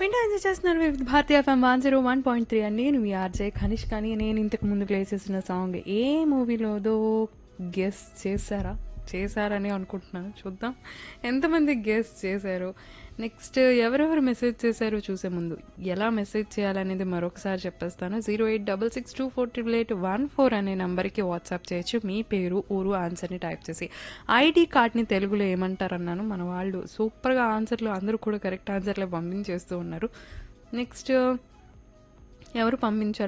వింటూ ఎంజాయ్ చేస్తున్నారు Vividh Bharati FM one zero one point three అండి నేను మీ ఆర్జే ఖనిష్ కానీ నేను ఇంతకు ముందు ప్లే చేసిన సాంగ్ ఏ మూవీలోదో గెస్ చేశారా చేశారని అనుకుంటున్నాను చూద్దాం ఎంతమంది గెస్ చేశారు నెక్స్ట్ ఎవరెవరు మెసేజ్ చేశారో చూసే ముందు ఎలా మెసేజ్ చేయాలనేది మరొకసారి చెప్పేస్తాను zero eight double six two four triple eight one four అనే నెంబర్కి వాట్సాప్ చేయొచ్చు మీ పేరు ఊరు ఆన్సర్ని టైప్ చేసి ఐడి కార్డ్ని తెలుగులో ఏమంటారు అన్నాను మన వాళ్ళు సూపర్గా ఆన్సర్లు అందరూ కూడా కరెక్ట్ ఆన్సర్లే పంపించేస్తూ ఉన్నారు నెక్స్ట్ ఎవరు పంపించారు